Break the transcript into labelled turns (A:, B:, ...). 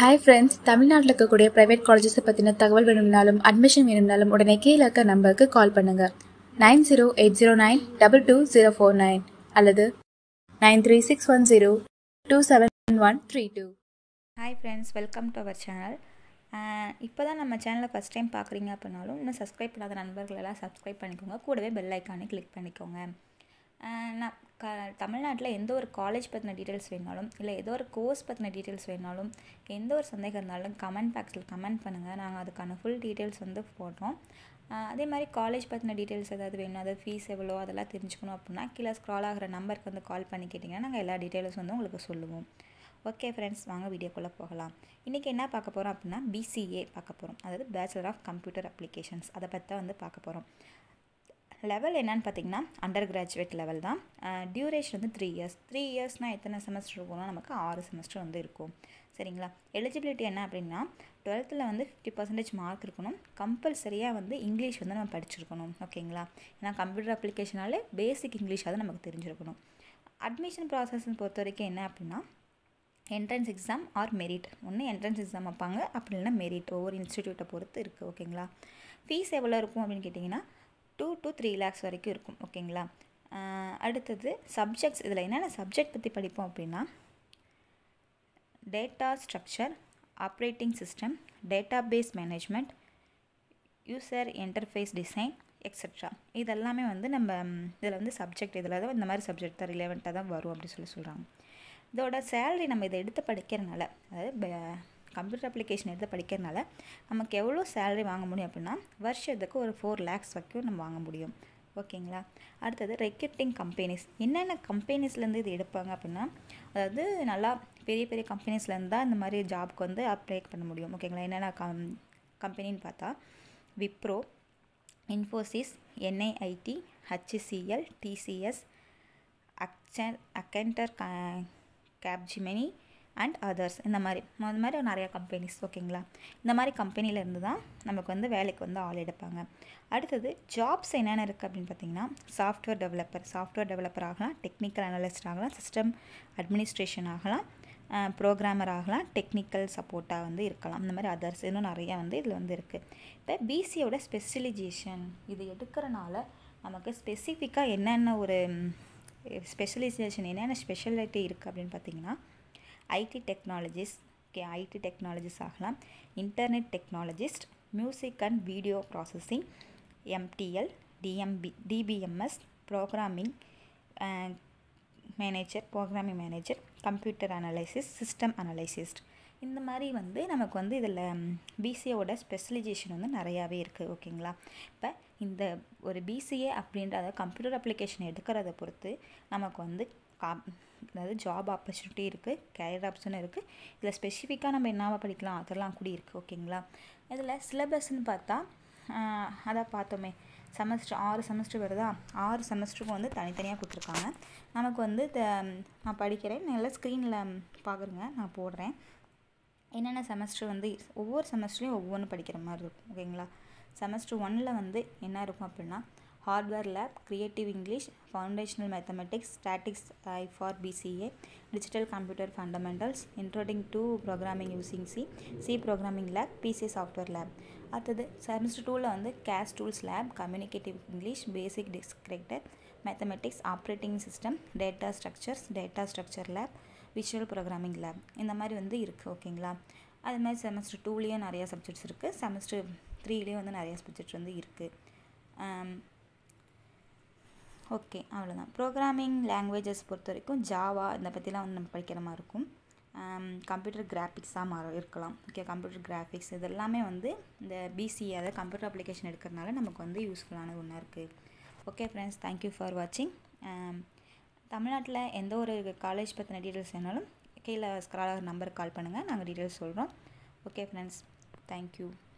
A: hi friends தமிழ்நாட்டில் இருக்கக்கூடிய private காலேஜஸை பற்றின தகவல் வேணும்னாலும் அட்மிஷன் வேணும்னாலும் உடனே கீழே இருக்க நம்பருக்கு கால் பண்ணுங்க nine zero eight zero nine double two zero four nine அல்லது nine three six one zero two seven one three two
B: hi friends welcome to our channel இப்போ தான் நம்ம சேனலை ஃபஸ்ட் டைம் பார்க்குறீங்க அப்படின்னாலும் இன்னும் சப்ஸ்கிரைப் பண்ணாத நண்பர்கள் எல்லாம் சப்ஸ்கிரைப் பண்ணிக்கோங்க கூடவே பெல் ஐக்கானே கிளிக் பண்ணிக்கோங்க அஹ் நான் க தமிழ்நாட்டில் எந்த ஒரு காலேஜ் பற்றின டீட்டெயில்ஸ் வேணாலும் இல்லை ஏதோ ஒரு கோர்ஸ் பற்றின டீட்டெயில்ஸ் வேணாலும் எந்த ஒரு சந்தேகம் இருந்தாலும் கமெண்ட் பாக்ஸில் கமெண்ட் பண்ணுங்கள் நாங்கள் அதுக்கான ஃபுல் டீட்டெயில்ஸ் வந்து போடுறோம் அஹ் அதே மாதிரி காலேஜ் பற்றின டீட்டெயில்ஸ் ஏதாவது வேணும் அதாவது ஃபீஸ் எவ்வளோ அதெல்லாம் தெரிஞ்சுக்கணும் அப்படின்னா கீழே ஸ்க்ரால் ஆகிற நம்பருக்கு வந்து கால் பண்ணி கேட்டிங்கன்னா நாங்கள் எல்லா டீட்டெயில்ஸ் வந்து உங்களுக்கு சொல்லுவோம் ஓகே ஃப்ரெண்ட்ஸ் வாங்க வீடியோக்குள்ளே போகலாம் இன்றைக்கி என்ன பார்க்க போகிறோம் அப்படின்னா பிசிஏ பார்க்க போகிறோம் அதாவது பேச்சுலர் ஆஃப் கம்ப்யூட்டர் அப்ளிகேஷன்ஸ் அதை பற்றி தான் வந்து பார்க்க போகிறோம் லெவல் என்னன்னு பார்த்தீங்கன்னா அண்டர் கிராஜுவேட் லெவல் தான் டியூரேஷன் வந்து த்ரீ இயர்ஸ் த்ரீ இயர்ஸ்னால் எத்தனை செமஸ்டர் இருக்கும்னா நமக்கு ஆறு செமஸ்டர் வந்து இருக்கும் சரிங்களா எலிஜிபிலிட்டி என்ன அப்படின்னா டுவெல்த்தில் வந்து ஃபிஃப்டி பர்சன்டேஜ் மார்க் இருக்கணும் கம்பல்சரியாக வந்து இங்கிலீஷ் வந்து நம்ம படிச்சிருக்கணும் ஓகேங்களா ஏன்னா கம்ப்யூட்டர் அப்ளிகேஷனாலே பேசிக் இங்கிலீஷ் அது நமக்கு தெரிஞ்சிருக்கணும் அட்மிஷன் ப்ராசஸ்ன்னு பொறுத்த வரைக்கும் என்ன அப்படின்னா என்ட்ரன்ஸ் எக்ஸாம் ஆர் மெரிட் ஒன்று என்ட்ரன்ஸ் எக்ஸாம் வைப்பாங்க அப்படி இல்லைன்னா மெரிட் ஒவ்வொரு இன்ஸ்டிடியூட்டை பொறுத்து இருக்குது ஓகேங்களா ஃபீஸ் எவ்வளோ இருக்கும் அப்படின்னு கேட்டிங்கன்னா டூ டு த்ரீ லேக்ஸ் வரைக்கும் இருக்கும் ஓகேங்களா அடுத்தது சப்ஜெக்ட்ஸ் இதில் என்னென்ன சப்ஜெக்ட் பற்றி படிப்போம் அப்படின்னா data structure operating system database management user interface design extra இதெல்லாமே வந்து நம்ம இதில் வந்து சப்ஜெக்ட் இதில் தான் இந்த மாதிரி சப்ஜெக்ட் தான் ரிலேவெண்ட்டாக தான் வரும் அப்படின்னு சொல்லி சொல்கிறாங்க இதோட சேலரி நம்ம இதை எடுத்து படிக்கிறனால அதாவது கம்ப்யூட்டர் அப்ளிகேஷன் எடுத்து படிக்கிறனால நமக்கு எவ்வளோ சேலரி வாங்க முடியும் அப்படின்னா வருஷத்துக்கு ஒரு ஃபோர் லேக்ஸ் வரைக்கும் நம்ம வாங்க முடியும் ஓகேங்களா அடுத்தது ரெக்ரூட்டிங் கம்பெனிஸ் என்னென்ன கம்பெனிஸ்லேருந்து இது எடுப்பாங்க அப்படின்னா அதாவது நல்லா பெரிய பெரிய கம்பெனிஸ்லேருந்து தான் இந்த மாதிரி ஜாப்க்கு வந்து அப்ளை பண்ண முடியும் ஓகேங்களா என்னென்ன கம் கம்பெனின்னு பார்த்தா Wipro Infosys NIIT HCL TCS அக்சன் அக்கென்டர் கேப்ஜிமெனி அண்ட் அதர்ஸ் இந்த மாதிரி இந்த மாதிரி நிறையா கம்பெனிஸ் ஓகேங்களா இந்த மாதிரி கம்பெனிலேருந்து தான் நமக்கு வந்து வேலைக்கு வந்து ஆள் எடுப்பாங்க அடுத்தது ஜாப்ஸ் என்னென்ன இருக்குது அப்படின்னு பார்த்தீங்கன்னா சாஃப்ட்வேர் டெவலப்பர் சாஃப்ட்வேர் டெவலப்பர் ஆகலாம் டெக்னிக்கல் அனலிஸ்ட் ஆகலாம் சிஸ்டம் அட்மினிஸ்ட்ரேஷன் ஆகலாம் ப்ரோக்ராமர் ஆகலாம் டெக்னிக்கல் சப்போர்ட்டாக வந்து இருக்கலாம் இந்த மாதிரி அதர்ஸ் இன்னும் நிறையா வந்து இதில் வந்து இருக்குது இப்போ பிசியோட ஸ்பெஷலைசேஷன் இது எடுக்கிறனால நமக்கு ஸ்பெசிஃபிக்காக என்னென்ன ஒரு ஸ்பெஷலைசேஷன் என்னென்ன ஸ்பெஷாலிட்டி இருக்குது அப்படின்னு பார்த்தீங்கன்னா IT technologies okay IT technologies ஆகலாம் internet technologist music and video processing MTL DMP DBMS programming manager programming manager computer analysis system analyst இந்த மாதிரி வந்து நமக்கு வந்து இதில் பிசிஏவோட ஸ்பெஷலைசேஷன் வந்து நிறையாவே இருக்குது ஓகேங்களா இப்போ இந்த ஒரு பிசிஏ அப்படின்ற அதாவது கம்ப்யூட்டர் அப்ளிகேஷன் எடுக்கிறத பொறுத்து நமக்கு வந்து கா அதாவது ஜாப் ஆப்பர்ச்சுனிட்டி இருக்குது கேரியர் ஆப்ஷனும் இருக்குது இதில் ஸ்பெசிஃபிக்காக நம்ம என்னவா படிக்கலாம் அதெல்லாம் கூட இருக்குது ஓகேங்களா இதில் சிலபஸ்ன்னு பார்த்தா அதான் பார்த்தோமே செமஸ்டர் ஆறு செமஸ்டர் வருதா ஆறு செமஸ்டருக்கும் வந்து தனித்தனியாக கொடுத்துருக்காங்க நமக்கு வந்து நான் படிக்கிறேன் நல்லா ஸ்க்ரீனில் பார்க்குறேங்க நான் போடுறேன் என்னென்ன செமஸ்டர் வந்து ஒவ்வொரு செமஸ்டர்லையும் ஒவ்வொன்று படிக்கிற மாதிரி இருக்கும் ஓகேங்களா செமஸ்டர் ஒன்னில் வந்து என்ன இருக்கும் அப்படின்னா hardware lab creative English foundational mathematics statistics I for BCA digital computer fundamentals introduction to programming using C C programming lab PC software lab அடுத்தது செமஸ்டர் டூவில் வந்து case tools lab communicative English basic discrete mathematics operating system data structures data structure lab visual programming lab இந்த மாதிரி வந்து இருக்குது ஓகேங்களா அது மாதிரி செமஸ்டர் டூலேயும் நிறையா சப்ஜெக்ட்ஸ் இருக்குது செமஸ்டர் த்ரீலேயும் வந்து நிறையா சப்ஜெக்ட் வந்து இருக்குது ஓகே அவ்வளோதான் ப்ரோக்ராமிங் லாங்குவேஜஸ் பொறுத்த வரைக்கும் ஜாவா இந்த பற்றிலாம் வந்து நம்ம படிக்கிற மாதிரி இருக்கும் கம்ப்யூட்டர் கிராஃபிக்ஸாக மாற இருக்கலாம் ஓகே கம்ப்யூட்டர் கிராஃபிக்ஸ் இது எல்லாமே வந்து இந்த பிசி அதாவது கம்ப்யூட்டர் அப்ளிகேஷன் எடுக்கிறனால நமக்கு வந்து யூஸ்ஃபுல்லான ஒன்றா இருக்குது ஓகே ஃப்ரெண்ட்ஸ் தேங்க்யூ ஃபார் வாட்சிங் தமிழ்நாட்டில் எந்த ஒரு காலேஜ் பற்றின டீட்டெயில்ஸ் வேணாலும் கீழே ஸ்க்ராலாக நம்பருக்கு கால் பண்ணுங்கள் நாங்கள் டீட்டெயில்ஸ் சொல்கிறோம் ஓகே ஃப்ரெண்ட்ஸ் தேங்க்யூ